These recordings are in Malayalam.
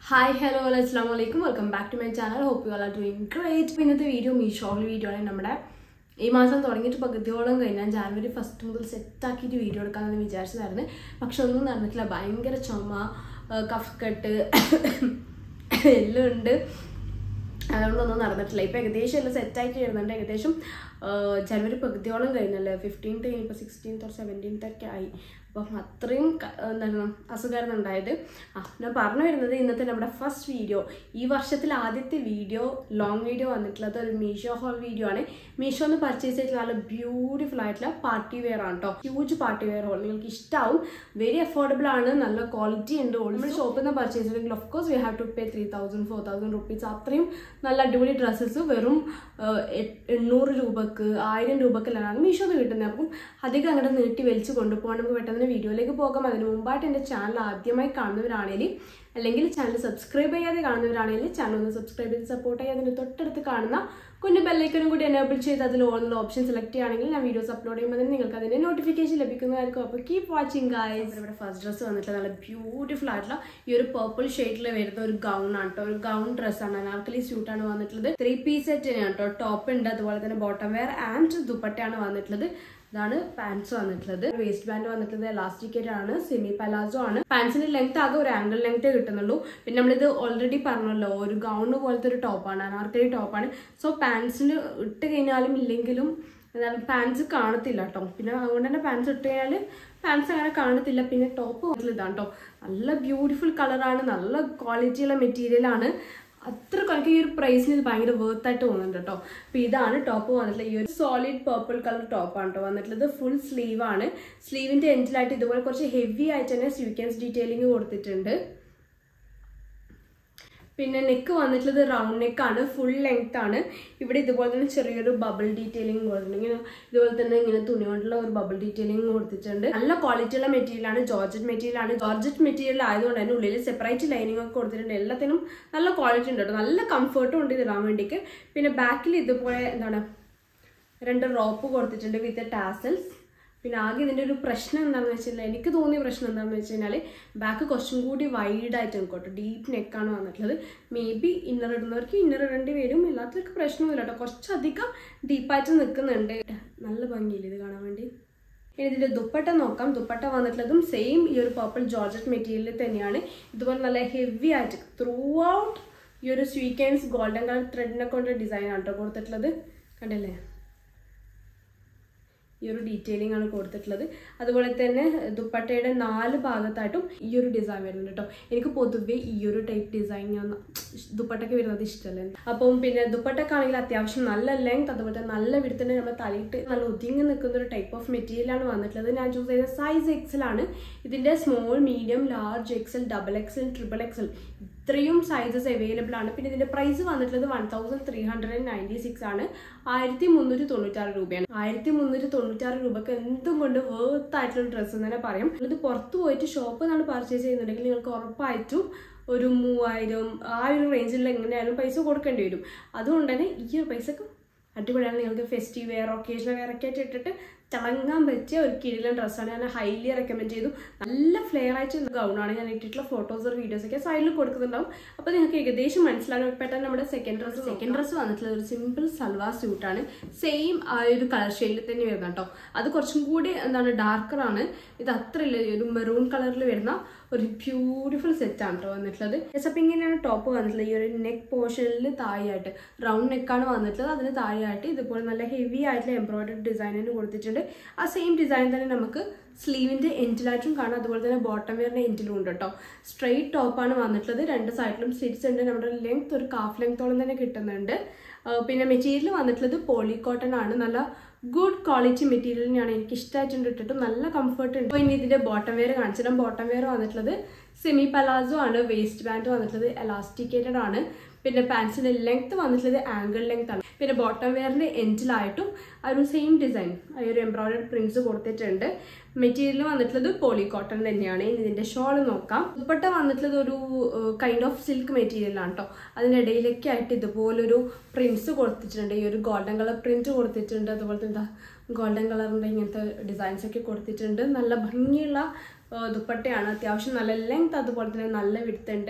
ഹായ് ഹലോ അസ്സാം വലൈക്കും welcome back to my channel hope you are doing great ഇന്നത്തെ വീഡിയോ മീഷോൾ വീഡിയോ ആണ് നമ്മുടെ ഈ മാസം തുടങ്ങിയിട്ട് പകുതിയോളം കഴിഞ്ഞാൽ ജാനുവരി ഫസ്റ്റ് മുതൽ സെറ്റാക്കിയിട്ട് വീഡിയോ എടുക്കാമെന്ന് വിചാരിച്ചതായിരുന്നു പക്ഷെ ഒന്നും നടന്നിട്ടില്ല ഭയങ്കര ചുമ കഫ് കട്ട് എല്ലാം ഉണ്ട് അതുകൊണ്ടൊന്നും നടന്നിട്ടില്ല ഇപ്പം ഏകദേശം എല്ലാം സെറ്റായിട്ട് വരുന്നുണ്ട് ഏകദേശം ജനുവരി പകുതിയോളം കഴിഞ്ഞല്ലേ ഫിഫ്റ്റീൻത്ത് കഴിഞ്ഞപ്പോൾ സിക്സ്റ്റീൻത്ത് ഓർ സെവൻറ്റീൻത്ത് ഒക്കെ ആയി അപ്പം അത്രയും ക- എന്താണ് അസുഖമായിരുന്നു ഉണ്ടായത് ആ ഞാൻ പറഞ്ഞു വരുന്നത് ഇന്നത്തെ നമ്മുടെ ഫസ്റ്റ് വീഡിയോ ഈ വർഷത്തിൽ ആദ്യത്തെ വീഡിയോ ലോങ് വീഡിയോ വന്നിട്ടുള്ളത് ഒരു മീഷോ ഹോൾ വീഡിയോ ആണ് മീഷോ എന്ന് പർച്ചേസ് ചെയ്തിട്ടുള്ള നല്ല ബ്യൂട്ടിഫുൾ ആയിട്ടുള്ള പാർട്ടി വെയർ ആണ് കേട്ടോ ഹ്യൂജ് പാർട്ടി വെയർ ഹോൾ നിങ്ങൾക്ക് ഇഷ്ടമാവും വെരി അഫോർഡബിൾ ആണ് നല്ല ക്വാളിറ്റി ഉണ്ട് നമ്മൾ ഷോപ്പിൽ നിന്ന് പർച്ചേസ് ചെയ്തെങ്കിൽ of course we have to pay three thousand four thousand rupees അത്രയും നല്ല അടിപൊളി ഡ്രസ്സസ് വെറും ആ, എ- എണ്ണൂറ് രൂപക്ക് ആയിരം രൂപക്കെല്ലാം മീഷോന്ന് കിട്ടുന്നത് അപ്പം അധികം അങ്ങോട്ട് നീട്ടി വലിച്ചു കൊണ്ടുപോകാൻ നമുക്ക് പെട്ടെന്ന് വീഡിയോയിലേക്ക് പോകാം അതിന് മുമ്പായിട്ട് എൻ്റെ ചാനൽ ആദ്യമായി കാണുന്നവരാണെങ്കിൽ അല്ലെങ്കിൽ ചാനൽ സബ്സ്ക്രൈബ് ചെയ്യാതെ കാണുന്നവരാണെങ്കിൽ ചാനൽ ഒന്ന് സബ്സ്ക്രൈബ് ചെയ്ത് സപ്പോർട്ട് ചെയ്യുക അതിന് തൊട്ടടുത്ത് കാണുന്ന കുഞ്ഞു ബെല്ലൈക്കനും കൂടി എനേബിൾ ചെയ്ത് അതിൽ ഓൺലൈൻ ഓപ്ഷൻ സെലക്ട് ചെയ്യുകയാണെങ്കിൽ ഞാൻ വീഡിയോസ് അപ്ലോഡ് ചെയ്യുമ്പോൾ തന്നെ നിങ്ങൾക്ക് അതിൻ്റെ നോട്ടിഫിക്കേഷൻ ലഭിക്കുന്നതായിരിക്കും അപ്പോൾ കീപ് വാച്ചിങ് ഗായ്സ് ഇവിടെ ഫസ്റ്റ് ഡ്രസ്സ് വന്നിട്ട് നല്ല ബ്യൂട്ടിഫുൾ ആയിട്ടുള്ള ഈ ഒരു പർപ്പിൾ ഷെയ്ഡിൽ വരുന്ന ഒരു ഗൗൺ ആണ് കേട്ടോ ഒരു ഗൗൺ ഡ്രസ്സാണ് അനാർക്കലി സ്യൂട്ടാണ് വന്നിട്ടുള്ളത് ത്രീ പീസ് സെറ്റ് തന്നെയാണ് കേട്ടോ ടോപ്പ് ഉണ്ട് അതുപോലെ തന്നെ ബോട്ടം വെയർ ആൻഡ് ദുപ്പട്ടയാണ് വന്നിട്ടുള്ളത് ഇതാണ് പാൻസ് വന്നിട്ടുള്ളത് വേസ്റ്റ് ബാൻഡ് വന്നിട്ടുള്ളത് എലാസ്റ്റിക്കേറ്റ് ആണ് സെമി പലാസോ ആണ് പാൻസിന്റെ ലെങ്ത് ആകെ ഒരു ആംഗിൾ ലെങ്തേ കിട്ടുന്നുള്ളൂ പിന്നെ നമ്മളിത് ഓൾറെഡി പറഞ്ഞല്ലോ ഒരു ഗൗൺ പോലത്തെ ഒരു ടോപ്പാണ് അനാർക്കലി ടോപ്പാണ് സോ പാൻസിന് ഇട്ട് കഴിഞ്ഞാലും ഇല്ലെങ്കിലും എന്താണ് പാൻസ് കാണത്തില്ല കേട്ടോ പിന്നെ അതുകൊണ്ട് തന്നെ പാൻസ് ഇട്ട് കഴിഞ്ഞാൽ പാൻസ് അങ്ങനെ കാണത്തില്ല പിന്നെ ടോപ്പ് ഇതാണ് കേട്ടോ നല്ല ബ്യൂട്ടിഫുൾ കളറാണ് നല്ല ക്വാളിറ്റിയുള്ള മെറ്റീരിയലാണ് അത്ര എനിക്ക് ഈ ഒരു പ്രൈസിന് ഇത് ഭയങ്കര വേർത്ത് ആയിട്ട് തോന്നുന്നുണ്ട് കേട്ടോ അപ്പോൾ ഇതാണ് ടോപ്പ് വന്നിട്ടുള്ളത് ഈ ഒരു സോളിഡ് പർപ്പിൾ കളർ ടോപ്പാണ് കേട്ടോ വന്നിട്ടുള്ളത് ഫുൾ സ്ലീവ് ആണ് സ്ലീവിന്റെ എൻഡിലായിട്ട് ഇതുപോലെ കുറച്ച് ഹെവി ആയിട്ട് തന്നെ സ്വീക്കൻസ് ഡീറ്റെയിലിംഗ് കൊടുത്തിട്ടുണ്ട് പിന്നെ നെക്ക് വന്നിട്ടുള്ളത് റൗണ്ട് നെക്കാണ് ഫുൾ ലെങ്ത് ആണ് ഇവിടെ ഇതുപോലെ തന്നെ ചെറിയൊരു ബബിൾ ഡീറ്റെയിലിംഗ് കൊടുത്തിട്ടുണ്ട് ഇങ്ങനെ ഇതുപോലെ തന്നെ ഇങ്ങനെ തുണി കൊണ്ടുള്ള ഒരു ബബിൾ ഡീറ്റെയിലിംഗ് കൊടുത്തിട്ടുണ്ട് നല്ല ക്വാളിറ്റിയുള്ള മെറ്റീരിയൽ ആണ് ജോർജറ്റ് മെറ്റീരിയൽ ആണ് ജോർജറ്റ് മെറ്റീരിയൽ ആയതുകൊണ്ട് തന്നെ ഉള്ളിൽ സെപ്പറേറ്റ് ലൈനിങ് ഒക്കെ കൊടുത്തിട്ടുണ്ട് എല്ലാത്തിനും നല്ല ക്വാളിറ്റി ഉണ്ട് കേട്ടോ നല്ല കംഫർട്ടും ഉണ്ട് ഇതിടാൻ വേണ്ടിക്ക് പിന്നെ ബാക്കിൽ ഇതുപോലെ എന്താണ് രണ്ട് റോപ്പ് കൊടുത്തിട്ടുണ്ട് വിത്ത് ടാസൽസ് പിന്നെ ആകെ ഇതിൻ്റെ ഒരു പ്രശ്നം എന്താണെന്ന് വെച്ചാൽ എനിക്ക് തോന്നിയ പ്രശ്നം എന്താണെന്ന് വെച്ച് കഴിഞ്ഞാൽ ബാക്ക് കുറച്ചും കൂടി വൈഡായിട്ട് നിൽക്കോട്ടെ ഡീപ്പ് നെക്കാണ് വന്നിട്ടുള്ളത് മേ ബി ഇന്നർ ഇടുന്നവർക്ക് ഇന്നർ ഇടേണ്ടി വരും എല്ലാത്തവർക്ക് പ്രശ്നമൊന്നുമില്ല കേട്ടോ കുറച്ചധികം ഡീപ്പായിട്ട് നിൽക്കുന്നുണ്ട് നല്ല ഭംഗിയില്ല ഇത് കാണാൻ വേണ്ടി ഇനി ഇതിൻ്റെ ദുപ്പട്ട നോക്കാം ദുപ്പട്ട വന്നിട്ടുള്ളതും സെയിം ഈ ഒരു പർപ്പിൾ ജോർജറ്റ് മെറ്റീരിയൽ തന്നെയാണ് ഇതുപോലെ നല്ല ഹെവി ആയിട്ട് ത്രൂ ഔട്ട് ഈ ഒരു സ്വീക്കൻസ് ഗോൾഡൻ കളർ ത്രെഡിനെ കൊണ്ട് ഡിസൈൻ ആണ് കേട്ടോ കൊടുത്തിട്ടുള്ളത് കണ്ടല്ലേ ഈ ഒരു ഡീറ്റെയിലിംഗ് ആണ് കൊടുത്തിട്ടുള്ളത് അതുപോലെ തന്നെ ദുപ്പട്ടയുടെ നാല് ഭാഗത്തായിട്ടും ഈ ഒരു ഡിസൈൻ വരുന്നുണ്ട് കേട്ടോ എനിക്ക് പൊതുവെ ഈ ഒരു ടൈപ്പ് ഡിസൈൻ ഞാൻ ദുപ്പട്ടയ്ക്ക് വരുന്നത് ഇഷ്ടമല്ല അപ്പം പിന്നെ ദുപ്പട്ടക്കാണെങ്കിൽ അത്യാവശ്യം നല്ല ലെങ്ത് അതുപോലെ തന്നെ നല്ല വിടുത്തന്നെ നമ്മൾ തലയിട്ട് നല്ല ഒതുങ്ങി നിൽക്കുന്ന ഒരു ടൈപ്പ് ഓഫ് മെറ്റീരിയലാണ് വന്നിട്ടുള്ളത് ഞാൻ ചൂസ് ചെയ്ത സൈസ് എക്സൽ ആണ് ഇതിൻ്റെ small medium large XL double XL triple XL ഇത്രയും സൈസസ് അവൈലബിൾ ആണ് പിന്നെ ഇതിന്റെ പ്രൈസ് വന്നിട്ടുള്ളത് one thousand three hundred and ninety six ആണ് ആയിരത്തി മുന്നൂറ്റി തൊണ്ണൂറ്റാറ് രൂപയാണ് ആയിരത്തി മുന്നൂറ്റി തൊണ്ണൂറ്റാറ് രൂപക്ക് എന്തും കൊണ്ട് വേർത്ത് ആയിട്ടുള്ള ഡ്രസ്സ് എന്ന് തന്നെ പറയാം ഇത് പുറത്ത് പോയിട്ട് ഷോപ്പിൽ നിന്നാണ് പർച്ചേസ് ചെയ്യുന്നുണ്ടെങ്കിൽ നിങ്ങൾക്ക് ഉറപ്പായിട്ടും ഒരു മൂവായിരം ആ ഒരു റേഞ്ചിൽ എങ്ങനെയായാലും പൈസ കൊടുക്കേണ്ടി വരും അതുകൊണ്ട് തന്നെ ഈ ഒരു പൈസക്ക് അടിപൊളിയാണ് നിങ്ങൾക്ക് ഫെസ്റ്റീവ് വെയർ ഒക്കേഷണൽ വെയർ ഒക്കെ ആയിട്ട് ഇട്ടിട്ട് തിളങ്ങാൻ പറ്റിയ ഒരു കിഴിലൻ ഡ്രസ്സാണ് ഞാൻ ഹൈലി റെക്കമെൻഡ് ചെയ്തു നല്ല ഫ്ലെയർ ആയിട്ട് ഗൗണാണ് ഞാൻ ഇട്ടിട്ടുള്ള ഫോട്ടോസ് വീഡിയോസ് ഒക്കെ സൈഡിൽ കൊടുക്കുന്നുണ്ടാവും അപ്പോൾ നിങ്ങൾക്ക് ഏകദേശം മനസ്സിലാകും പെട്ടെന്ന് നമ്മുടെ സെക്കൻഡ് ഡ്രസ്സ് സെക്കൻഡ് ഡ്രസ്സ് വന്നിട്ടുള്ള ഒരു സിമ്പിൾ സൽവാർ സ്യൂട്ടാണ് സെയിം ആ ഒരു കളർ ഷെയ്ഡിൽ തന്നെ വരുന്ന കേട്ടോ അത് കുറച്ചും കൂടി എന്താണ് ഡാർക്കർ ആണ് ഇത് അത്ര ഇല്ല ഒരു മെറൂൺ കളറിൽ വരുന്ന ഒരു ബ്യൂട്ടിഫുൾ സെറ്റാണ് കേട്ടോ വന്നിട്ടുള്ളത് അപ്പം ഇങ്ങനെയാണ് ടോപ്പ് വന്നിട്ടുള്ളത് ഈ ഒരു നെക്ക് പോർഷനിൽ താഴെയായിട്ട് റൗണ്ട് നെക്കാണ് വന്നിട്ടുള്ളത് അതിന് താഴെയായിട്ട് ഇതുപോലെ നല്ല ഹെവി ആയിട്ടുള്ള എംബ്രോയിഡറി ഡിസൈനിന് കൊടുത്തിട്ടുണ്ട് ആ സെയിം ഡിസൈൻ തന്നെ നമുക്ക് സ്ലീവിൻ്റെ എൻഡിലായിട്ടും കാണാം അതുപോലെ തന്നെ ബോട്ടം വെയറിൻ്റെ എൻഡിലും ഉണ്ട് കേട്ടോ സ്ട്രെയിറ്റ് ടോപ്പാണ് വന്നിട്ടുള്ളത് രണ്ട് സൈഡിലും സ്ലിറ്റ്സ് ഉണ്ട് നമ്മുടെ ലെങ്ത് ഒരു കാഫ് ലെങ്ത്തോളം തന്നെ കിട്ടുന്നുണ്ട് ആ, പിന്നെ മെറ്റീരിയൽ വന്നിട്ടുള്ളത് പോളി കോട്ടൺ ആണ് നല്ല ഗുഡ് ക്വാളിറ്റി മെറ്റീരിയലിനാണ് എനിക്ക് ഇഷ്ടമായിട്ടുണ്ട് ഇട്ടിട്ട് നല്ല കംഫർട്ട് ഉണ്ട് അപ്പോൾ ഇനി ഇതിൻ്റെ ബോട്ടം വെയർ കാണിച്ചിട്ട് ബോട്ടം വെയർ വന്നിട്ടുള്ളത് സെമി പലാസോ ആണ് വേസ്റ്റ് ബാൻഡ് വന്നിട്ടുള്ളത് എലാസ്റ്റിക്കേറ്റഡ് ആണ് പിന്നെ പാൻസിന്റെ ലെങ്ത് വന്നിട്ടുള്ളത് ആംഗിൾ ലെങ്ത് ആണ് പിന്നെ ബോട്ടം വെയറിന്റെ എൻഡിലായിട്ടും ആ ഒരു സെയിം ഡിസൈൻ ആ ഒരു എംബ്രോയിഡറി പ്രിന്റ്സ് കൊടുത്തിട്ടുണ്ട് മെറ്റീരിയൽ വന്നിട്ടുള്ളത് പോളി കോട്ടൺ തന്നെയാണ് ഇനി ഇതിന്റെ ഷോൾ നോക്കാം ദുപ്പട്ട വന്നിട്ടുള്ളത് ഒരു കൈൻഡ് ഓഫ് സിൽക്ക് മെറ്റീരിയൽ ആണ് കേട്ടോ അതിൻ്റെ ഇടയിലൊക്കെ ആയിട്ട് ഇതുപോലൊരു പ്രിന്റ്സ് കൊടുത്തിട്ടുണ്ട് ഈ ഒരു ഗോൾഡൻ കളർ പ്രിന്റ് കൊടുത്തിട്ടുണ്ട് അതുപോലെ തന്നെ ഗോൾഡൻ കളറിൻ്റെ ഇങ്ങനത്തെ ഡിസൈൻസ് ഒക്കെ കൊടുത്തിട്ടുണ്ട് നല്ല ഭംഗിയുള്ള ആ, ദുപ്പട്ടയാണ് അത്യാവശ്യം നല്ല ലെങ്ത് അതുപോലെ തന്നെ നല്ല വിടുത്തുണ്ട്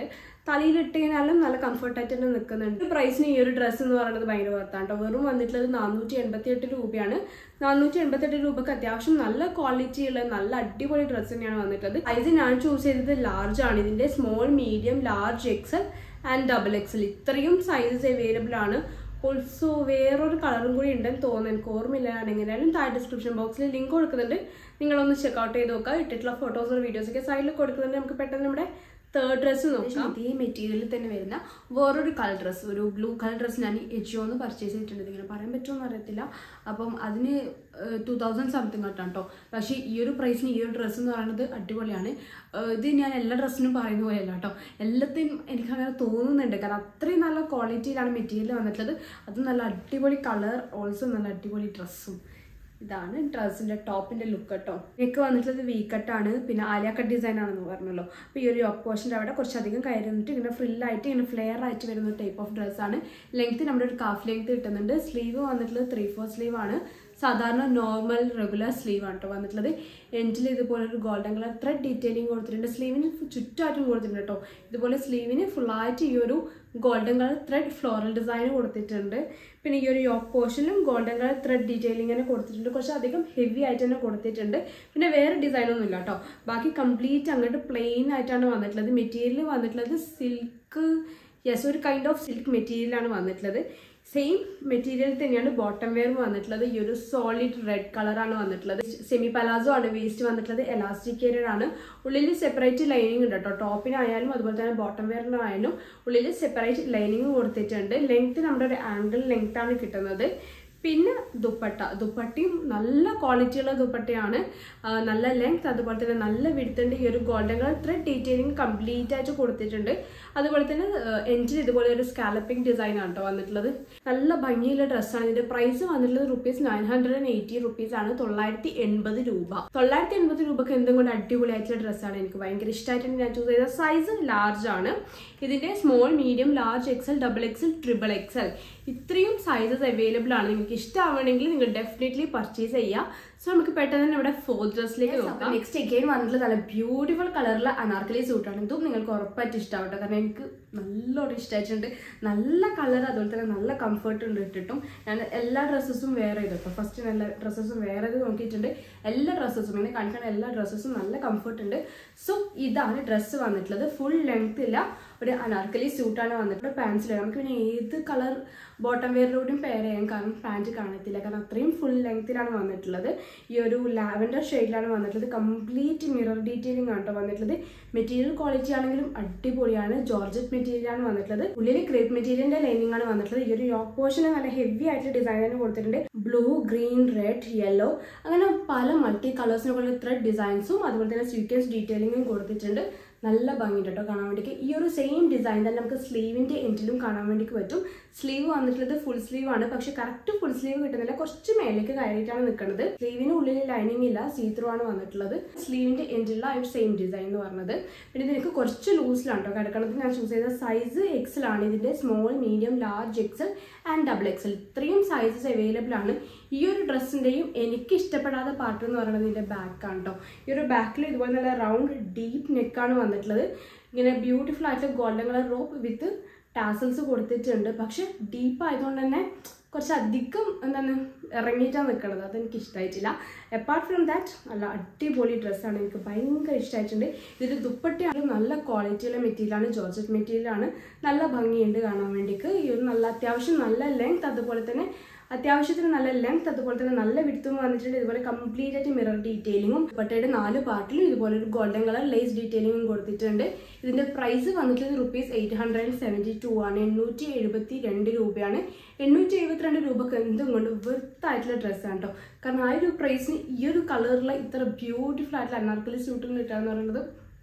തലയിലിട്ട് കഴിഞ്ഞാലും നല്ല കംഫർട്ടായിട്ട് തന്നെ നിൽക്കുന്നുണ്ട് പ്രൈസിന് ഈ ഒരു ഡ്രസ്സ് എന്ന് പറയുന്നത് ഭയങ്കര വർത്താണ് കേട്ടോ വെറും വന്നിട്ടുള്ളത് നാനൂറ്റി എൺപത്തി എട്ട് രൂപയാണ് നാനൂറ്റി എൺപത്തി എട്ട് രൂപക്ക് അത്യാവശ്യം നല്ല ക്വാളിറ്റി ഉള്ള നല്ല അടിപൊളി ഡ്രസ്സ് തന്നെയാണ് വന്നിട്ടുള്ളത് സൈസ് ഞാൻ ചൂസ് ചെയ്തത് ലാർജ് ആണ് ഇതിന്റെ small medium large XL and double XL ഇത്രയും സൈസസ് അവൈലബിൾ ആണ് ഓൾസോ വേറൊരു കളറും കൂടി ഉണ്ടെന്ന് തോന്നുന്നു എനിക്ക് ഓർമ്മയില്ല ഞാൻ എങ്ങനെയായാലും താഴെ ഡിസ്ക്രിപ്ഷൻ ബോക്സിൽ ലിങ്ക് കൊടുക്കുന്നുണ്ട് നിങ്ങളൊന്ന് ചെക്കൗട്ട് ചെയ്ത് നോക്കുക ഇട്ടിട്ടുള്ള ഫോട്ടോസും വീഡിയോസൊക്കെ സൈഡിൽ കൊടുക്കുന്നുണ്ട് നമുക്ക് പെട്ടെന്ന് നമ്മുടെ തേർഡ് ഡ്രസ്സ് നോക്കാം ഇതേ മെറ്റീരിയലിൽ തന്നെ വരുന്ന വേറൊരു കളർ ഡ്രസ്സ് ഒരു ബ്ലൂ കളർ ഡ്രസ്സ് ഞാൻ എജിയോന്ന് പർച്ചേസ് ചെയ്തിട്ടുണ്ട് ഇങ്ങനെ പറയാൻ പറ്റുമോ അറിയത്തില്ല അപ്പം അതിന് ടു തൗസൻഡ് സംതിങ് ആയിട്ടാണ് കേട്ടോ പക്ഷേ ഈ ഒരു പ്രൈസിന് ഈ ഒരു ഡ്രസ്സ് എന്ന് പറയുന്നത് അടിപൊളിയാണ് ഏഹ് ഇത് ഞാൻ എല്ലാ ഡ്രസ്സിനും പറയുന്ന പോലെയല്ല കേട്ടോ എല്ലാത്തിനും എനിക്ക് അങ്ങനെ തോന്നുന്നുണ്ട് കാരണം അത്രയും നല്ല ക്വാളിറ്റിയിലാണ് മെറ്റീരിയൽ വന്നിട്ടുള്ളത് അത് നല്ല അടിപൊളി കളർ ഓൾസോ നല്ല അടിപൊളി ഡ്രസ്സും ഇതാണ് ഡ്രസ്സിന്റെ ടോപ്പിന്റെ ലുക്ക് കേട്ടോ നെക്ക് വന്നിട്ടുള്ളത് വി കട്ടാണ് പിന്നെ ആലിയ കട്ട് ഡിസൈൻ ആണെന്ന് പറഞ്ഞല്ലോ അപ്പോൾ ഈ ഒരു യോക്ക് പോർഷൻ്റെ അവിടെ കുറച്ചധികം കയറി നിന്നിട്ട് ഇങ്ങനെ ഫ്രില്ലായിട്ട് ഇങ്ങനെ ഫ്ലെയർ ആയിട്ട് വരുന്ന ടൈപ്പ് ഓഫ് ഡ്രസ്സാണ് ലെങ്ത് നമ്മുടെ ഒരു കാഫ് ലെങ്ത് കിട്ടുന്നുണ്ട് സ്ലീവ് വന്നിട്ടുള്ളത് ത്രീ ഫോർ സ്ലീവ് ആണ് സാധാരണ നോർമൽ റെഗുലർ സ്ലീവ് ആണ് കേട്ടോ വന്നിട്ടുള്ളത് എൻഡിൽ ഇതുപോലെ ഒരു ഗോൾഡൻ കളർ ത്രെഡ് ഡീറ്റെയിലിംഗ് കൊടുത്തിട്ടുണ്ട് സ്ലീവിന് ചുറ്റായിട്ടും കൊടുത്തിട്ടുണ്ട് കേട്ടോ ഇതുപോലെ സ്ലീവിന് ഫുള്ളായിട്ട് ഈ ഒരു golden colour thread floral design കൊടുത്തിട്ടുണ്ട് പിന്നെ ഈ ഒരു യോക്ക് പോർഷനിലും ഗോൾഡൻ കളർ ത്രെഡ് ഡീറ്റെയിലിംഗ് കൊടുത്തിട്ടുണ്ട് കുറച്ച് അധികം ഹെവി ആയിട്ട് തന്നെ കൊടുത്തിട്ടുണ്ട് പിന്നെ വേറെ ഡിസൈൻ ഒന്നും ഇല്ല കേട്ടോ ബാക്കി കംപ്ലീറ്റ് അങ്ങോട്ട് പ്ലെയിൻ ആയിട്ടാണ് വന്നിട്ടുള്ളത് മെറ്റീരിയൽ വന്നിട്ടുള്ളത് സിൽക്ക് യെസ് ഒരു കൈൻഡ് ഓഫ് സിൽക്ക് മെറ്റീരിയലാണ് വന്നിട്ടുള്ളത് സെയിം മെറ്റീരിയൽ തന്നെയാണ് ബോട്ടം വെയർ വന്നിട്ടുള്ളത് ഈ ഒരു സോളിഡ് റെഡ് കളറാണ് വന്നിട്ടുള്ളത് സെമി പലാസോ ആണ് വേസ്റ്റ് വന്നിട്ടുള്ളത് എലാസ്റ്റിക്കേറ്റഡ് ആണ് ഉള്ളിൽ സെപ്പറേറ്റ് ലൈനിങ് ഉണ്ട് കേട്ടോ ടോപ്പിനായാലും അതുപോലെ തന്നെ ബോട്ടം വെയറിനായാലും ഉള്ളിൽ സെപ്പറേറ്റ് ലൈനിങ് കൊടുത്തിട്ടുണ്ട് ലെങ്ത് നമ്മുടെ ഒരു ആംഗിൾ ലെങ്ത് ആണ് കിട്ടുന്നത് പിന്നെ ദുപ്പട്ട ദുപ്പട്ടയും നല്ല ക്വാളിറ്റിയുള്ള ദുപ്പട്ടയാണ് ആ, നല്ല ലെങ്ത് അതുപോലെ തന്നെ നല്ല വിടുത്തുണ്ട് ഈ ഒരു golden colour thread detailing complete ആയിട്ട് കൊടുത്തിട്ടുണ്ട് അതുപോലെ തന്നെ എൻജിൽ ഇതുപോലെ ഒരു സ്കാലപ്പിംഗ് ഡിസൈൻ ആണ് കേട്ടോ വന്നിട്ടുള്ളത് നല്ല ഭംഗിയുള്ള ഡ്രസ്സാണ് ഇതിന്റെ പ്രൈസ് വന്നിട്ടുള്ളത് rupees nine hundred and eighty rupees ആണ് തൊള്ളായിരത്തി എൺപത് രൂപ തൊള്ളായിരത്തി എൺപത് രൂപക്ക് എന്തും കൊണ്ട് അടിപൊളിയായിട്ടുള്ള ഡ്രസ്സാണ് എനിക്ക് ഭയങ്കര ഇഷ്ടമായിട്ടാണ് ഞാൻ ചൂസ് ചെയ്ത സൈസ് ലാർജ് ആണ് ഇതിന്റെ small medium large XL double XL triple XL ഇത്രയും സൈസസ് അവൈലബിൾ ആണ് നിങ്ങൾക്ക് ഇഷ്ടമാവണമെങ്കിൽ നിങ്ങൾ ഡെഫിനറ്റ്ലി പർച്ചേസ് ചെയ്യുക സോ നമുക്ക് പെട്ടെന്ന് തന്നെ ഇവിടെ ഫോർത്ത് ഡ്രസ്സിലേക്ക് നോക്കാം നെക്സ്റ്റ് എഗെയിൻ വന്നിട്ടുള്ള നല്ല ബ്യൂട്ടിഫുൾ കളറിലെ അനാർക്കലി സൂട്ടാണ് ഇതും നിങ്ങൾക്ക് ഉറപ്പായിട്ട് ഇഷ്ടമാവട്ടെ കാരണം എനിക്ക് നല്ലോണം ഇഷ്ടമായിട്ടുണ്ട് നല്ല കളർ അതുപോലെ തന്നെ നല്ല കംഫർട്ട് ഉണ്ട് ഇട്ടിട്ടും ഞാൻ എല്ലാ ഡ്രസ്സസും വേറെ ചെയ്തു കേട്ടോ ഫസ്റ്റ് നല്ല ഡ്രസ്സസും വേറെ ഇത് നോക്കിയിട്ടുണ്ട് എല്ലാ ഡ്രസ്സസും ഇങ്ങനെ കാണിക്കുന്ന എല്ലാ ഡ്രസ്സസും നല്ല കംഫർട്ട് ഉണ്ട് സോ ഇതാണ് ഡ്രസ്സ് വന്നിട്ടുള്ളത് ഫുൾ ലെങ്ത് ഇല്ല ഒരു അനാർക്കലി സ്യൂട്ടാണ് വന്നിട്ടുള്ളത് പാൻസിൽ നമുക്ക് പിന്നെ ഏത് കളർ ബോട്ടം വെയറിലൂടെയും പെയർ ചെയ്യാൻ കാരണം പാൻറ്റ് കാണത്തില്ല കാരണം അത്രയും ഫുൾ ലെങ്ത്തിലാണ് വന്നിട്ടുള്ളത് ഈ ഒരു ലാവൻഡർ ഷെയ്ഡിലാണ് വന്നിട്ടുള്ളത് കംപ്ലീറ്റ് മിറർ ഡീറ്റെയിലിംഗ് ആണ് കേട്ടോ വന്നിട്ടുള്ളത് മെറ്റീരിയൽ ക്വാളിറ്റി ആണെങ്കിലും അടിപൊളിയാണ് ജോർജറ്റ് മെറ്റീരിയൽ ആണ് വന്നിട്ടുള്ളത് ഉള്ളിൽ ക്രേപ്പ് മെറ്റീരിയലിന്റെ ലൈനിങ് ആണ് വന്നിട്ടുള്ളത് ഈ ഒരു യോക്ക് പോർഷന് നല്ല ഹെവി ആയിട്ട് ഡിസൈൻ തന്നെ കൊടുത്തിട്ടുണ്ട് ബ്ലൂ ഗ്രീൻ റെഡ് യെല്ലോ അങ്ങനെ പല മൾട്ടി കളേഴ്സിനുള്ള ത്രെഡ് ഡിസൈൻസും അതുപോലെ തന്നെ സ്വീക്കൻസ് ഡീറ്റെയിലിംഗും കൊടുത്തിട്ടുണ്ട് നല്ല ഭംഗിയുണ്ട് കേട്ടോ കാണാൻ വേണ്ടിക്ക് ഈ ഒരു സെയിം ഡിസൈൻ തന്നെ നമുക്ക് സ്ലീവിന്റെ എൻഡിലും കാണാൻ വേണ്ടിക്ക് പറ്റും സ്ലീവ് വന്നിട്ടുള്ളത് ഫുൾ സ്ലീവ് ആണ് പക്ഷെ കറക്റ്റ് ഫുൾ സ്ലീവ് കിട്ടുന്നില്ല കുറച്ച് മേലേക്ക് കയറിയിട്ടാണ് നിൽക്കുന്നത് സ്ലീവിന് ഉള്ളിൽ ലൈനിങ് ഇല്ല സീത്രൂ ആണ് വന്നിട്ടുള്ളത് സ്ലീവിന്റെ എൻഡിലുള്ള ആ ഒരു സെയിം ഡിസൈൻ എന്ന് പറഞ്ഞത് പിന്നെ ഇതിനൊക്കെ കുറച്ച് ലൂസിലാണ് കേട്ടോ കിടക്കുന്നത് ഞാൻ ചൂസ് ചെയ്ത സൈസ് എക്സൽ ആണ് ഇതിന്റെ small medium large XL and double XL ഇത്രയും സൈസസ് അവൈലബിൾ ആണ് ഈ ഒരു ഡ്രസ്സിന്റെയും എനിക്ക് ഇഷ്ടപ്പെടാത്ത പാർട്ട് എന്ന് പറയുന്നത് ഇതിന്റെ ബാക്ക് ആണ് കേട്ടോ ഈ ഒരു ബാക്കിൽ ഇതുപോലെ നല്ല റൗണ്ട് ഡീപ്പ് നെക്കാണ് വന്നിട്ടുള്ളത് ഇങ്ങനെ ബ്യൂട്ടിഫുൾ ആയിട്ട് golden colour rope with tassels കൊടുത്തിട്ടുണ്ട് പക്ഷെ ഡീപ്പ് ആയതുകൊണ്ട് തന്നെ കുറച്ച് അധികം എന്താണ് ഇറങ്ങിയിട്ടാണ് നിൽക്കുന്നത് അതെനിക്ക് ഇഷ്ടമായിട്ടില്ല അപ്പാർട്ട് ഫ്രം ദാറ്റ് നല്ല അടിപൊളി ഡ്രസ്സാണ് എനിക്ക് ഭയങ്കര ഇഷ്ടമായിട്ടുണ്ട് ഇതിൻ്റെ ദുപ്പട്ടയാണെങ്കിലും നല്ല ക്വാളിറ്റിയുള്ള മെറ്റീരിയലാണ് ജോർജറ്റ് മെറ്റീരിയലാണ് നല്ല ഭംഗിയുണ്ട് കാണാൻ വേണ്ടിക്ക് ഈ ഒരു നല്ല അത്യാവശ്യം നല്ല ലെങ്ത് അതുപോലെ തന്നെ അത്യാവശ്യത്തിന് നല്ല ലെങ്ത് അതുപോലെ തന്നെ നല്ല വിടുത്തും വന്നിട്ടുണ്ട് ഇതുപോലെ കംപ്ലീറ്റ് ആയിട്ട് മിറർ ഡീറ്റെയിലിങ്ങും ദുപ്പട്ടയുടെ നാല് പാർട്ടിലും ഇതുപോലെ ഒരു ഗോൾഡൻ കളർ ലേസ് ഡീറ്റെയിലിങ്ങും കൊടുത്തിട്ടുണ്ട് ഇതിന്റെ പ്രൈസ് വന്നിട്ട് rupees eight hundred seventy two ആണ് എണ്ണൂറ്റി എഴുപത്തി രണ്ട് രൂപയാണ് എണ്ണൂറ്റി എഴുപത്തിരണ്ട് രൂപക്ക് എന്തും കൊണ്ട് വെർത്തായിട്ടുള്ള ഡ്രസ്സാണ് കേട്ടോ കാരണം ആ ഒരു പ്രൈസിന് ഈ ഒരു കളറിലെ ഇത്ര ബ്യൂട്ടിഫുൾ ആയിട്ടുള്ള അനാർക്കലി സ്യൂട്ടും കിട്ടുക എന്ന് പറയുന്നത്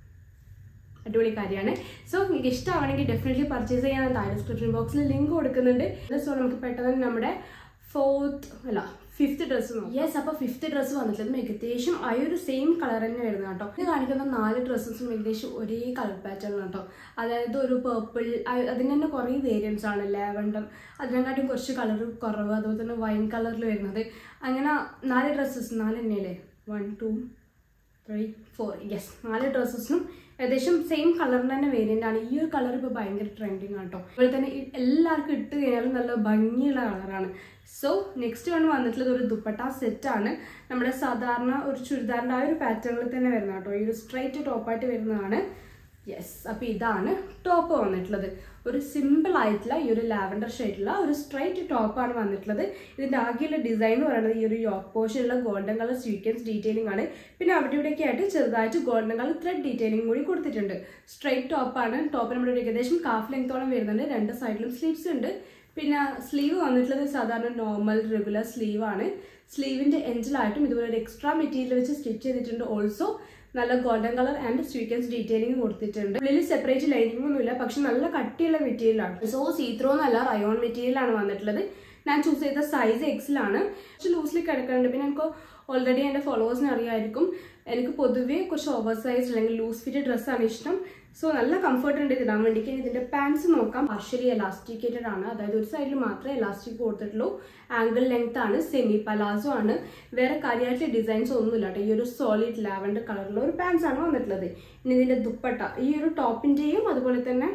അടിപൊളി കാര്യമാണ് സോ നിങ്ങൾക്ക് ഇഷ്ടമാണെങ്കിൽ ഡെഫിനറ്റ്ലി പർച്ചേസ് ചെയ്യാൻ താഴെ ഡിസ്ക്രിപ്ഷൻ ബോക്സിൽ ലിങ്ക് കൊടുക്കുന്നുണ്ട് സോ നമുക്ക് പെട്ടെന്ന് നമ്മുടെ ഫോർത്ത് അല്ല ഫിഫ്ത്ത് ഡ്രസ്സ് യെസ് അപ്പോൾ ഫിഫ്ത്ത് ഡ്രസ്സ് വന്നിട്ടുള്ളത് ഏകദേശം ആ ഒരു സെയിം കളർ തന്നെ വരുന്നത് കേട്ടോ ഇത് കാണിക്കുന്ന നാല് ഡ്രസ്സസും ഏകദേശം ഒരേ കളർ പാറ്റേൺ കേട്ടോ അതായത് ഒരു പേർപ്പിൾ അതിന് തന്നെ കുറേ വേരിയൻസ് ആണ് ലാവൻഡർ അതിനെക്കാട്ടും കുറച്ച് കളർ കുറവ് അതുപോലെ തന്നെ വൈൻ കളറിൽ വരുന്നത് അങ്ങനെ നാല് ഡ്രസ്സസ് നാല് തന്നെയല്ലേ one two three four yes നാല് ഡ്രസ്സസിനും ഏകദേശം സെയിം കളറിന് തന്നെ വേരിയന്റ് ആണ് ഈ ഒരു കളർ ഇപ്പോൾ ഭയങ്കര ട്രെൻഡിങ് ആണ് കേട്ടോ അതുപോലെ തന്നെ ഈ എല്ലാവർക്കും ഇട്ട് കഴിഞ്ഞാലും നല്ല ഭംഗിയുള്ള കളറാണ് സോ നെക്സ്റ്റ് വൺ വന്നിട്ടുള്ളത് ഒരു ദുപ്പട്ട സെറ്റാണ് നമ്മുടെ സാധാരണ ഒരു ചുരിദാറിൻ്റെ ആ ഒരു പാറ്റേണിൽ തന്നെ വരുന്ന കേട്ടോ ഈ ഒരു സ്ട്രൈറ്റ് ടോപ്പായിട്ട് വരുന്നതാണ് യെസ് അപ്പോൾ ഇതാണ് ടോപ്പ് വന്നിട്ടുള്ളത് ഒരു സിമ്പിൾ ആയിട്ടുള്ള ഈ ഒരു ലാവൻഡർ ഷെയ്ഡിലുള്ള ഒരു സ്ട്രൈറ്റ് ടോപ്പാണ് വന്നിട്ടുള്ളത് ഇതിൻ്റെ ആകെയുള്ള ഡിസൈൻ എന്ന് പറയുന്നത് ഈ ഒരു യോക്ക് പോർഷനുള്ള ഗോൾഡൻ കളർ സ്വീക്വൻസ് ഡീറ്റെയിലിംഗ് ആണ് പിന്നെ അവിടെ ഇവിടെയൊക്കെ ആയിട്ട് ചെറുതായിട്ട് ഗോൾഡൻ കളർ ത്രെഡ് ഡീറ്റെയിലിംഗ് കൂടി കൊടുത്തിട്ടുണ്ട് സ്ട്രൈറ്റ് ടോപ്പാണ് ടോപ്പ് നമ്മുടെ ഒരു ഏകദേശം കാഫ് ലെങ്ത്തോളം വരുന്നുണ്ട് രണ്ട് സൈഡിലും സ്ലീവ്സ് ഉണ്ട് പിന്നെ സ്ലീവ് വന്നിട്ടുള്ളത് സാധാരണ നോർമൽ റെഗുലർ സ്ലീവ് ആണ് സ്ലീവിന്റെ എൻഡിലായിട്ടും ഇതുപോലെ ഒരു എക്സ്ട്രാ മെറ്റീരിയൽ വെച്ച് സ്റ്റിച്ച് ചെയ്തിട്ടുണ്ട് ഓൾസോ നല്ല golden colour and sequins detailing കൊടുത്തിട്ടുണ്ട് ഉള്ളിൽ സെപ്പറേറ്റ് ലൈനിങ് ഒന്നുമില്ല പക്ഷെ നല്ല കട്ടിയുള്ള മെറ്റീരിയൽ ആണ് സോ സീത്രോ എന്നല്ല റയോൺ മെറ്റീരിയൽ ആണ് വന്നിട്ടുള്ളത് ഞാൻ ചൂസ് ചെയ്ത സൈസ് എക്സിലാണ് കുറച്ച് ലൂസ്ലി കിടക്കുന്നുണ്ട് പിന്നെ എനിക്ക് ഓൾറെഡി എൻ്റെ ഫോളോവേഴ്സിന് അറിയാമായിരിക്കും എനിക്ക് പൊതുവേ കുറച്ച് ഓവർ സൈസ് അല്ലെങ്കിൽ ലൂസ് ഫിറ്റ് ഡ്രസ്സാണ് ഇഷ്ടം സോ നല്ല കംഫർട്ട് ഉണ്ട് ഇതിടാൻ വേണ്ടിക്ക് ഇതിന്റെ പാൻസ് നോക്കാം പാർഷ്യലി എലാസ്റ്റിക്കേറ്റഡ് ആണ് അതായത് ഒരു സൈഡിൽ മാത്രമേ എലാസ്റ്റിക് കൊടുത്തിട്ടുള്ളൂ ആംഗിൾ ലെങ്ത് ആണ് സെമി പലാസോ ആണ് വേറെ കാര്യമായിട്ട് ഡിസൈൻസ് ഒന്നുമില്ല കേട്ടോ ഈ ഒരു സോളിഡ് ലാവൻഡർ കളറിലുള്ള ഒരു പാൻസ് ആണ് വന്നിട്ടുള്ളത് ഇനി ഇതിന്റെ ദുപ്പട്ട ഈ ഒരു ടോപ്പിന്റെയും അതുപോലെ തന്നെ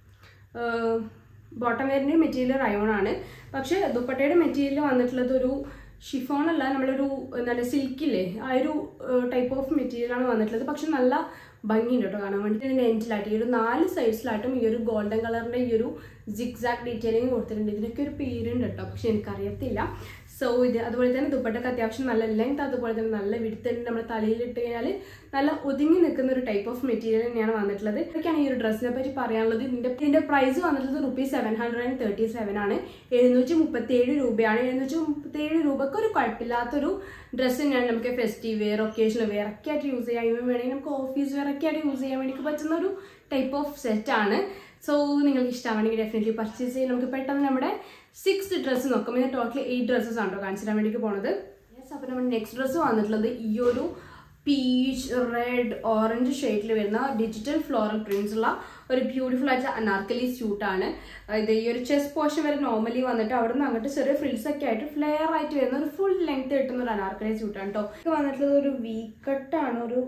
ബോട്ടം വെയറിൻ്റെയും മെറ്റീരിയൽ റയോൺ ആണ് പക്ഷേ ദുപ്പട്ടയുടെ മെറ്റീരിയൽ വന്നിട്ടുള്ളത് ഒരു ഷിഫോൺ അല്ല നമ്മളൊരു എന്താണ് സിൽക്കില്ലേ ആ ഒരു ടൈപ്പ് ഓഫ് മെറ്റീരിയൽ ആണ് വന്നിട്ടുള്ളത് പക്ഷെ നല്ല ഭംഗിയുണ്ട് കേട്ടോ കാണാൻ വേണ്ടി ഇതിൻ്റെ എൻഡിലായിട്ട് ഈ ഒരു നാല് സൈഡ്സിലായിട്ടും ഈ ഒരു ഗോൾഡൻ കളറിൻ്റെ ഈ ഒരു ജിഗ്സാക് ഡീറ്റെയിലിംഗ് കൊടുത്തിട്ടുണ്ട് ഇതിനൊക്കെ ഒരു പേരുണ്ട് കേട്ടോ പക്ഷെ എനിക്കറിയത്തില്ല സോ ഇത് അതുപോലെ തന്നെ ദുപ്പട്ടക്ക് അത്യാവശ്യം നല്ല ലെങ്ത് അതുപോലെ തന്നെ നല്ല വിടുത്തുണ്ട് നമ്മുടെ തലയിൽ ഇട്ട് കഴിഞ്ഞാൽ നല്ല ഒതുങ്ങി നിൽക്കുന്ന ഒരു ടൈപ്പ് ഓഫ് മെറ്റീരിയൽ തന്നെയാണ് വന്നിട്ടുള്ളത് ഇതൊക്കെയാണ് ഈ ഒരു ഡ്രസ്സിനെ പറ്റി പറയാനുള്ളത് ഇതിന്റെ ഇതിന്റെ പ്രൈസ് വന്നിട്ടുള്ളത് rupees seven hundred and thirty seven ആണ് എഴുന്നൂറ്റി മുപ്പത്തി ഏഴ് രൂപയാണ് എഴുന്നൂറ്റി മുപ്പത്തി ഏഴ് രൂപക്ക് ഒരു കുഴപ്പമില്ലാത്തൊരു ഡ്രസ്സ് തന്നെയാണ് നമുക്ക് ഫെസ്റ്റീവ് വെയർ ഒക്കേഷണൽ വെയർ ഒക്കെ ആയിട്ട് യൂസ് ചെയ്യാം ഇവൻ വേണമെങ്കിൽ നമുക്ക് ഓഫീസ് വെയർ ഒക്കെ ആയിട്ട് യൂസ് ചെയ്യാൻ വേണ്ടി പറ്റുന്ന ഒരു ടൈപ്പ് ഓഫ് സെറ്റ് ആണ് സോ നിങ്ങൾക്ക് ഇഷ്ടമാണെങ്കിൽ ഡെഫിനറ്റ്ലി പർച്ചേസ് ചെയ്യാം നമുക്ക് പെട്ടെന്ന് നമ്മുടെ സിക്സ് ഡ്രസ്സ് നോക്കാം ഇത് ടോട്ടൽ എയ്റ്റ് ഡ്രസ്സസ് ആണ് കേട്ടോ കാണിച്ചു തരാൻ വേണ്ടി പോണത് യെസ് അപ്പോൾ നമ്മുടെ നെക്സ്റ്റ് ഡ്രസ്സ് വന്നിട്ടുള്ളത് ഈ ഒരു പീച്ച് റെഡ് ഓറഞ്ച് ഷെയ്ഡിൽ വരുന്ന ഡിജിറ്റൽ ഫ്ലോറൽ പ്രിന്റ്സ് ഉള്ള ഒരു ബ്യൂട്ടിഫുൾ ആയിട്ടുള്ള അനാർക്കലി സ്യൂട്ടാണ് ഇത് ഈ ഒരു ചെസ്റ്റ് പോർഷൻ വരെ നോർമലി വന്നിട്ട് അവിടെ നിന്ന് അങ്ങോട്ട് ചെറിയ ഫ്രിൽസ് ഒക്കെ ആയിട്ട് ഫ്ലെയർ ആയിട്ട് വരുന്ന ഒരു ഫുൾ ലെങ്ത് കിട്ടുന്ന ഒരു അനാർക്കലി സ്യൂട്ടാണ് കേട്ടോ ഇത് വന്നിട്ടുള്ളത് ഒരു വീക്കട്ടാണ് ഒരു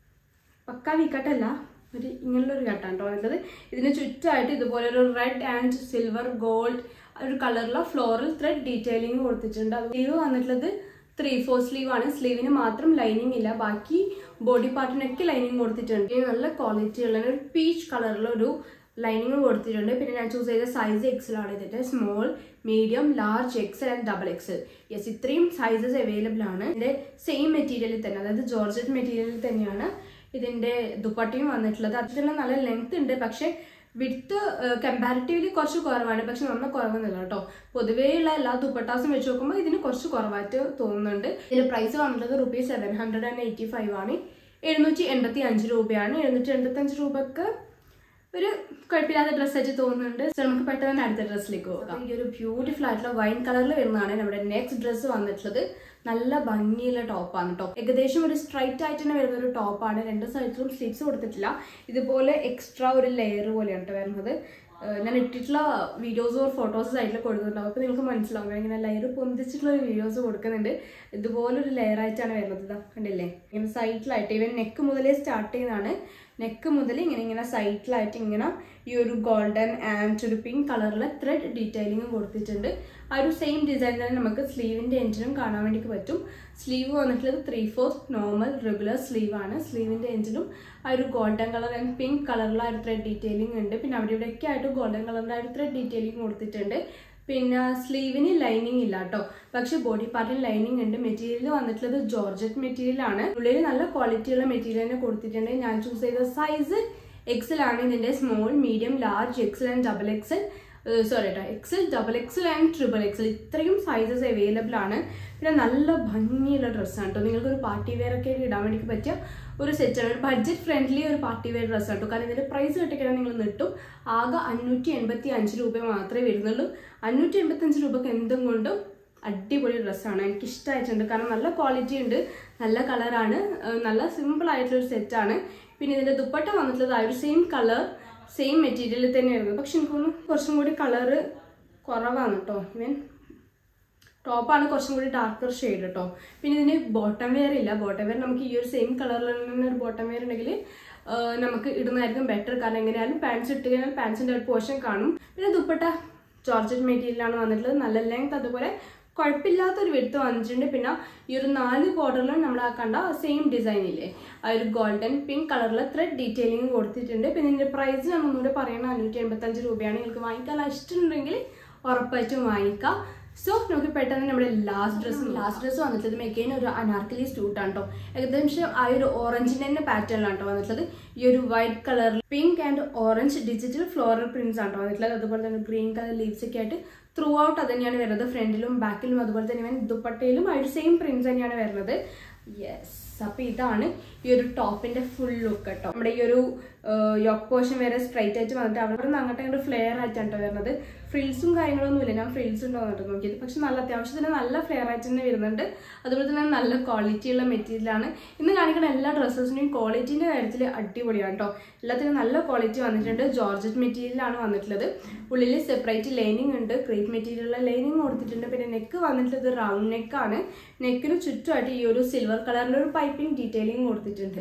പക്ക വീക്കട്ടല്ല ഒരു ഇങ്ങനെയുള്ള ഒരു കട്ടാണ് കേട്ടോ വന്നിട്ടുള്ളത് ഇതിന് ചുറ്റുമായിട്ട് ഇതുപോലെ ഒരു റെഡ് ആൻഡ് സിൽവർ ഗോൾഡ് ഒരു കളറിലുള്ള ഫ്ലോറൽ ത്രെഡ് ഡീറ്റെയിലിംഗ് കൊടുത്തിട്ടുണ്ട് അത് സ്ലീവ് വന്നിട്ടുള്ളത് ത്രീ ഫോർ സ്ലീവ് ആണ് സ്ലീവിന് മാത്രം ലൈനിങ് ഇല്ല ബാക്കി ബോഡി പാർട്ടിനൊക്കെ ലൈനിങ് കൊടുത്തിട്ടുണ്ട് ഇത് നല്ല ക്വാളിറ്റി ഉള്ള ഒരു പീച്ച് കളറിലുള്ള ഒരു ലൈനിങ് കൊടുത്തിട്ടുണ്ട് പിന്നെ ഞാൻ ചൂസ് ചെയ്ത സൈസ് എക്സൽ ആണ് ഇതിന്റെ small medium large XL and double XL yes ഇത്രയും സൈസസ് അവൈലബിൾ ആണ് ഇതിന്റെ സെയിം മെറ്റീരിയലിൽ തന്നെ അതായത് ജോർജറ്റ് മെറ്റീരിയലിൽ തന്നെയാണ് ഇതിന്റെ ദുപ്പട്ടയും വന്നിട്ടുള്ളത് അതിലുള്ള നല്ല ലെങ്ത് ഉണ്ട് പക്ഷെ വിഡ്ത്ത് കമ്പാരിറ്റീവ്ലി കുറച്ച് കുറവാണ് പക്ഷെ നന്ന കുറവൊന്നുമില്ല കേട്ടോ പൊതുവേയുള്ള എല്ലാ ദുപ്പട്ടാസും വെച്ച് നോക്കുമ്പോൾ ഇതിന് കുറച്ച് കുറവായിട്ട് തോന്നുന്നുണ്ട് ഇതിന്റെ പ്രൈസ് വന്നിട്ടുള്ളത് rupees seven hundred and eighty five ആണ് എഴുന്നൂറ്റി എൺപത്തി അഞ്ച് രൂപയാണ് എഴുന്നൂറ്റി എൺപത്തി അഞ്ച് രൂപക്ക് ഒരു കുഴപ്പമില്ലാത്ത ഡ്രസ്സ് ആയിട്ട് തോന്നുന്നുണ്ട് സോ നമുക്ക് പെട്ടെന്ന് തന്നെ അടുത്ത ഡ്രസ്സിലേക്ക് പോകാം ഈ ഒരു ബ്യൂട്ടിഫുൾ ആയിട്ടുള്ള വൈൻ കളറിൽ വരുന്നതാണ് നമ്മുടെ നെക്സ്റ്റ് ഡ്രസ്സ് വന്നിട്ടുള്ളത് നല്ല ഭംഗിയുള്ള ടോപ്പാണ് കേട്ടോ ഏകദേശം ഒരു സ്ട്രൈറ്റ് ആയിട്ട് തന്നെ വരുന്ന ഒരു ടോപ്പാണ് രണ്ട് സൈഡിലും സ്ലീവ്സ് കൊടുത്തിട്ടില്ല ഇതുപോലെ എക്സ്ട്രാ ഒരു ലെയർ പോലെയാണ് കേട്ടോ വരുന്നത് ഏഹ് ഞാൻ ഇട്ടിട്ടുള്ള വീഡിയോസ് ഓർ ഫോട്ടോസ് സൈഡിൽ കൊടുക്കുന്നുണ്ടാവും അപ്പോൾ നിങ്ങൾക്ക് മനസ്സിലാവും ഞാൻ ഇങ്ങനെ ലെയർ പൊന്തിച്ചിട്ടുള്ള ഒരു വീഡിയോസ് കൊടുക്കുന്നുണ്ട് ഇതുപോലെ ഒരു ലെയർ ആയിട്ടാണ് വരുന്നത് ഇതാ കണ്ടില്ലേ ഇങ്ങനെ സൈഡിലായിട്ട് ഇവൻ നെക്ക് മുതലേ സ്റ്റാർട്ട് ചെയ്യുന്നതാണ് നെക്ക് മുതൽ ഇങ്ങനെ ഇങ്ങനെ സൈഡിലായിട്ട് ഇങ്ങനെ ഈ ഒരു ഗോൾഡൻ ആൻഡ് ഒരു പിങ്ക് കളറിലെ ത്രെഡ് ഡീറ്റെയിലിംഗ് കൊടുത്തിട്ടുണ്ട് ആ ഒരു സെയിം ഡിസൈൻ തന്നെ നമുക്ക് സ്ലീവിൻ്റെ എൻഡിനും കാണാൻ വേണ്ടി പറ്റും സ്ലീവ് വന്നിട്ടുള്ളത് three fourth normal regular sleeve ആണ് സ്ലീവിൻ്റെ എൻഡിലും ആ ഒരു ഗോൾഡൻ കളർ ആൻഡ് പിങ്ക് കളറിലുള്ള ആ ഒരു ത്രെഡ് ഡീറ്റെയിലിംഗ് ഉണ്ട് പിന്നെ അവിടെ ഇവിടെയൊക്കെ ആയിട്ട് ഗോൾഡൻ കളറിൻ്റെ ആ ഒരു ത്രെഡ് ഡീറ്റെയിലിംഗ് കൊടുത്തിട്ടുണ്ട് പിന്നെ സ്ലീവിന് ലൈനിങ് ഇല്ല കേട്ടോ പക്ഷെ ബോഡി പാർട്ടിന് ലൈനിങ് ഉണ്ട് മെറ്റീരിയൽ വന്നിട്ടുള്ളത് ജോർജറ്റ് മെറ്റീരിയൽ ആണ് ഉള്ളിൽ നല്ല ക്വാളിറ്റിയുള്ള മെറ്റീരിയൽ തന്നെ കൊടുത്തിട്ടുണ്ട് ഞാൻ ചൂസ് ചെയ്ത സൈസ് എക്സൽ ആണ് ഇതിന്റെ small medium large XL and double XL sorry കേട്ടോ XL double XL and triple XL ഇത്രയും സൈസസ് അവൈലബിൾ ആണ് പിന്നെ നല്ല ഭംഗിയുള്ള ഡ്രസ്സാണ് കേട്ടോ നിങ്ങൾക്ക് ഒരു പാർട്ടി വെയർ ഒക്കെ ഇടാൻ വേണ്ടി പറ്റിയ ഒരു സെറ്റാണ് ഒരു ബഡ്ജറ്റ് ഫ്രണ്ട്ലി ഒരു പാർട്ടി വെയർ ഡ്രസ്സ് കേട്ടോ കാരണം ഇതിന്റെ പ്രൈസ് കിട്ടിക്കഴിഞ്ഞാൽ നിങ്ങൾ നിട്ടും ആകെ അഞ്ഞൂറ്റി എൺപത്തി അഞ്ച് രൂപ മാത്രമേ വരുന്നുള്ളൂ അഞ്ഞൂറ്റി എൺപത്തി അഞ്ച് രൂപക്ക് എന്തും കൊണ്ടും അടിപൊളി ഡ്രസ്സാണ് എനിക്ക് ഇഷ്ടമായിട്ടുണ്ട് കാരണം നല്ല ക്വാളിറ്റി ഉണ്ട് നല്ല കളറാണ് നല്ല സിമ്പിൾ ആയിട്ടുള്ള ഒരു സെറ്റാണ് പിന്നെ ഇതിന്റെ ദുപ്പട്ട വന്നിട്ടുള്ളത് ആ ഒരു സെയിം കളർ സെയിം മെറ്റീരിയലിൽ തന്നെയായിരുന്നു പക്ഷെ എനിക്ക് തോന്നുന്നു കുറച്ചും കൂടി കളറ് കുറവാണ് കേട്ടോ ഇവൻ ടോപ്പാണ് കുറച്ചും കൂടി ഡാർക്കർ ഷെയ്ഡ് കേട്ടോ പിന്നെ ഇതിന് ബോട്ടം വെയർ ഇല്ല ബോട്ടം വെയർ നമുക്ക് ഈ ഒരു സെയിം കളറിൽ തന്നെ ഒരു ബോട്ടം വെയർ ഉണ്ടെങ്കിൽ നമുക്ക് ഇടുന്നതായിരിക്കും ബെറ്റർ കാരണം എങ്ങനെയായാലും പാൻസ് ഇട്ട് കഴിഞ്ഞാൽ പാൻസിന്റെ ഒരു പോർഷൻ കാണും പിന്നെ ദുപ്പട്ട ജോർജറ്റ് മെറ്റീരിയലാണ് വന്നിട്ടുള്ളത് നല്ല ലെങ്ത് അതുപോലെ കുഴപ്പമില്ലാത്തൊരു വെടുത്ത് വന്നിട്ടുണ്ട് പിന്നെ ഈ ഒരു നാല് ബോർഡറിലും നമ്മൾ ആ കണ്ട സെയിം ഡിസൈൻ ഇല്ലേ ആ ഒരു ഗോൾഡൻ പിങ്ക് കളറിൽ ത്രെഡ് ഡീറ്റെയിലിംഗ് കൊടുത്തിട്ടുണ്ട് പിന്നെ ഇതിന്റെ പ്രൈസ് ഞാൻ ഒന്നുകൂടെ പറയണം അഞ്ഞൂറ്റി എൺപത്തഞ്ച് രൂപയാണ് നിങ്ങൾക്ക് വാങ്ങിക്കാൻ ഇഷ്ടമുണ്ടെങ്കിൽ ഉറപ്പായിട്ടും വാങ്ങിക്കാം സോ നമുക്ക് പെട്ടെന്ന് നമ്മുടെ ലാസ്റ്റ് ഡ്രസ്സ് ലാസ്റ്റ് ഡ്രസ്സ് വന്നിട്ടുള്ളത് മെഗൈൻ ഒരു അനാർക്കലി സ്യൂട്ടാണ് കേട്ടോ ഏകദേശം ആ ഒരു ഓറഞ്ചിന്റെ തന്നെ പാറ്റേണിലാണ് കേട്ടോ വന്നിട്ടുള്ളത് ഈ ഒരു വൈറ്റ് കളറിൽ pink and orange digital floral prints ആണ് കേട്ടോ വന്നിട്ടുള്ളത് അതുപോലെ തന്നെ ഗ്രീൻ കളർ ലീവ്സ് ഒക്കെ ആയിട്ട് ത്രൂ ഔട്ട് അത് തന്നെയാണ് വരുന്നത് ഫ്രണ്ടിലും ബാക്കിലും അതുപോലെ തന്നെ ഇവൻ ദുപ്പട്ടയിലും ആ ഒരു സെയിം പ്രിന്റ്സ് തന്നെയാണ് വരുന്നത് യെസ് അപ്പൊ ഇതാണ് ഈ ഒരു ടോപ്പിന്റെ ഫുൾ ലുക്ക് കേട്ടോ നമ്മുടെ ഈ ഒരു യോക്ക് പോർഷൻ വരെ സ്ട്രൈറ്റ് ആയിട്ട് വന്നിട്ട് അവിടെ നിന്ന് അങ്ങോട്ട് അങ്ങോട്ട് ഫ്ലെയർ ആയിട്ടാണ് കേട്ടോ വരുന്നത് ഫ്രിൽസും കാര്യങ്ങളൊന്നും ഇല്ല ഞാൻ ഫ്രിൽസ് ഉണ്ടോ എന്നിട്ട് നോക്കിയത് പക്ഷെ നല്ല അത്യാവശ്യത്തിന് നല്ല ഫ്ലെയർ ആയിട്ട് തന്നെ വരുന്നുണ്ട് അതുപോലെ തന്നെ നല്ല ക്വാളിറ്റി ഉള്ള മെറ്റീരിയലാണ് ഇന്ന് കാണിക്കുന്ന എല്ലാ ഡ്രസ്സസിനും ക്വാളിറ്റീൻ്റെ കാര്യത്തിൽ അടിപൊളിയാണ് കേട്ടോ എല്ലാത്തിനും നല്ല ക്വാളിറ്റി വന്നിട്ടുണ്ട് ജോർജറ്റ് മെറ്റീരിയലാണ് വന്നിട്ടുള്ളത് ഉള്ളിൽ സെപ്പറേറ്റ് ലൈനിങ് ഉണ്ട് ക്രേപ്പ് മെറ്റീരിയലിലെ ലൈനിങ് കൊടുത്തിട്ടുണ്ട് പിന്നെ നെക്ക് വന്നിട്ടുള്ളത് റൗണ്ട് നെക്കാണ് നെക്കിന് ചുറ്റുമായിട്ട് ഈ ഒരു സിൽവർ കളറിൻ്റെ ഒരു പൈപ്പിംഗ് ഡീറ്റെയിലിംഗ് കൊടുത്തിട്ടുണ്ട്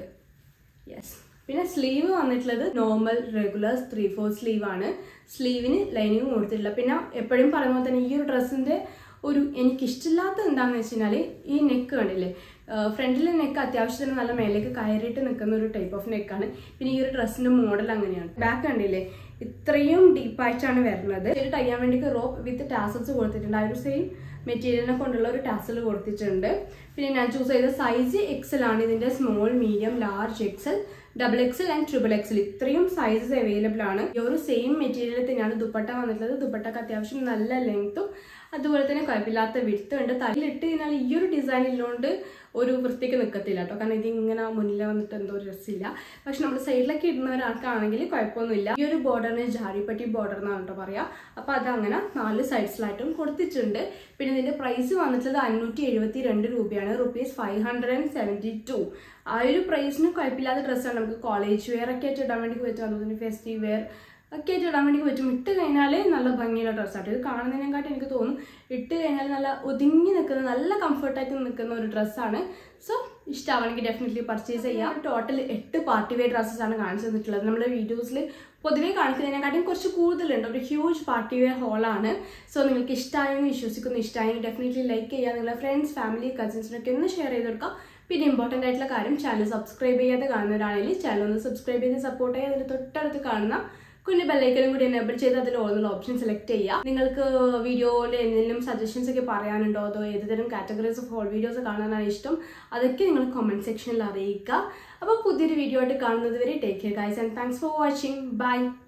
യെസ് പിന്നെ സ്ലീവ് വന്നിട്ടുള്ളത് normal regular three four sleeve ആണ് സ്ലീവിന് ലൈനിങ് കൊടുത്തിട്ടില്ല പിന്നെ എപ്പോഴും പറയുമ്പോൾ തന്നെ ഈ ഒരു ഡ്രസ്സിന്റെ ഒരു എനിക്കിഷ്ടമില്ലാത്ത എന്താണെന്ന് വെച്ച് കഴിഞ്ഞാൽ ഈ നെക്ക് കണ്ടില്ലേ ഫ്രണ്ടിലെ നെക്ക് അത്യാവശ്യത്തിന് നല്ല മേലേക്ക് കയറിയിട്ട് നിൽക്കുന്ന ഒരു ടൈപ്പ് ഓഫ് നെക്കാണ് പിന്നെ ഈ ഒരു ഡ്രസ്സിന്റെ മോഡൽ അങ്ങനെയാണ് ബാക്ക് കണ്ടില്ലേ ഇത്രയും ഡീപ്പായിട്ടാണ് വരുന്നത് ഇത് ടയ്യാൻ വേണ്ടി റോപ്പ് വിത്ത് ടാസൽസ് കൊടുത്തിട്ടുണ്ട് ആ ഒരു സെയിം മെറ്റീരിയലിനെ കൊണ്ടുള്ള ഒരു ടാസൽ കൊടുത്തിട്ടുണ്ട് പിന്നെ ഞാൻ ചൂസ് ചെയ്ത സൈസ് എക്സൽ ആണ് ഇതിന്റെ small medium large XL double XL and triple XL ഇത്രയും സൈസസ് അവൈലബിൾ ആണ് ഈ ഒരു സെയിം മെറ്റീരിയൽ തന്നെയാണ് ദുപ്പട്ട വന്നിട്ടുള്ളത് ദുപ്പട്ടക്ക് അത്യാവശ്യം നല്ല ലെങ്ത്തും അതുപോലെ തന്നെ കുഴപ്പമില്ലാത്ത വിടുത്തും ഉണ്ട് തലയിലിട്ട് കഴിഞ്ഞാൽ ഈ ഒരു ഡിസൈൻ ഇല്ലോണ്ട് ഒരു വൃത്തിക്ക് നിൽക്കത്തില്ല കേട്ടോ കാരണം ഇത് ഇങ്ങനെ മുന്നിൽ വന്നിട്ട് എന്തോ ഒരു രസമില്ല പക്ഷെ നമ്മൾ സൈഡിലൊക്കെ ഇടുന്ന ഒരാൾക്കാണെങ്കിൽ കുഴപ്പമൊന്നുമില്ല ഈ ഒരു ബോർഡറിന് ജാരിപ്പട്ടി ബോർഡർ എന്നാണ് കേട്ടോ പറയാ അപ്പൊ അതങ്ങനെ നാല് സൈഡ്സിലായിട്ടും കൊടുത്തിട്ടുണ്ട് പിന്നെ ഇതിന്റെ പ്രൈസ് വന്നിട്ടുള്ളത് അഞ്ഞൂറ്റി എഴുപത്തി രണ്ട് രൂപയാണ് rupees five hundred and seventy two ആ ഒരു പ്രൈസിന് കുഴപ്പമില്ലാത്ത ഡ്രസ്സാണ് നമുക്ക് കോളേജ് വെയർ ഒക്കെ ആയിട്ട് ഇടാൻ വേണ്ടി പറ്റും അതുപോലെ ഫെസ്റ്റീവ് വെയർ ഒക്കെ ആയിട്ട് ഇടാൻ വേണ്ടി പറ്റും ഇട്ട് കഴിഞ്ഞാൽ നല്ല ഭംഗിയുള്ള ഡ്രസ്സാണ് ഇത് കാണുന്നതിനെക്കാട്ടി എനിക്ക് തോന്നും ഇട്ട് കഴിഞ്ഞാൽ നല്ല ഒതുങ്ങി നിൽക്കുന്ന നല്ല കംഫർട്ടായിട്ട് നിൽക്കുന്ന ഒരു ഡ്രസ്സാണ് സോ ഇഷ്ടമാണെങ്കിൽ ഡെഫിനറ്റ്ലി പർച്ചേസ് ചെയ്യാം ടോട്ടൽ എട്ട് പാർട്ടി വെയർ ഡ്രസ്സസ് ആണ് കാണിച്ചു തന്നിട്ടുള്ളത് നമ്മുടെ വീഡിയോസിൽ പൊതുവേ കാണിക്കുന്നതിനെക്കാട്ടിയും കുറച്ച് കൂടുതലുണ്ട് ഒരു ഹ്യൂജ് പാർട്ടി വെയർ ഹോളാണ് സോ നിങ്ങൾക്ക് ഇഷ്ടമായെന്ന് വിശ്വസിക്കുന്നു ഇഷ്ടമായെങ്കിൽ ഡെഫിനറ്റ്ലി ലൈക്ക് ചെയ്യുക നിങ്ങളുടെ ഫ്രണ്ട്സ് ഫാമിലി കസിൻസിനൊക്കെ ഒന്ന് ഷെയർ ചെയ്ത് കൊടുക്കാം പിന്നെ ഇമ്പോർട്ടൻ്റ് ആയിട്ടുള്ള കാര്യം ചാനൽ സബ്സ്ക്രൈബ് ചെയ്യാതെ കാണുന്നവരാണെങ്കിൽ ചാനൽ ഒന്ന് സബ്സ്ക്രൈബ് ചെയ്ത് സപ്പോർട്ട് ചെയ്യുക അതിന് തൊട്ടടുത്ത് കാണുന്ന കുഞ്ഞു ബെല്ലൈക്കനും കൂടി എനേബിൾ ചെയ്ത് അതിൽ ഓരോന്നുള്ള ഓപ്ഷൻ സെലക്ട് ചെയ്യുക നിങ്ങൾക്ക് വീഡിയോയിൽ എന്തെങ്കിലും സജഷൻസ് ഒക്കെ പറയാനുണ്ടോ അതോ ഏതുതരം കാറ്റഗറീസ് ഓഫ് ഹോൾ വീഡിയോസ് കാണാനാണ് ഇഷ്ടം അതൊക്കെ നിങ്ങൾ കമൻറ്റ് സെക്ഷനിൽ അറിയിക്കുക അപ്പോൾ പുതിയൊരു വീഡിയോ ആയിട്ട് കാണുന്നത് വരെ take care guys and thanks for watching by